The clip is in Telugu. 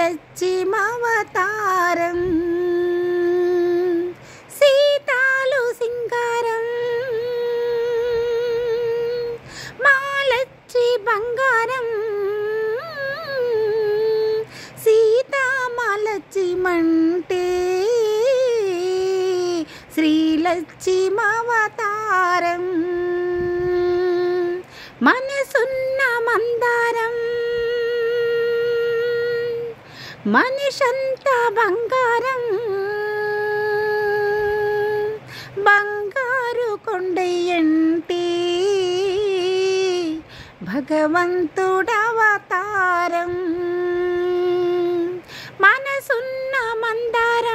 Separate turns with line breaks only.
శ్రీలచ్చిమవతారం సీతాలు సింగారం మాలచ్చి బంగారం సీతామాలచ్చి మంటే శ్రీలచ్చిమవతారం మనసున్న మందారం మనిషంత బంగారం బంగారు కొండయంటి భగవంతుడవతారం మనసున్న మందారం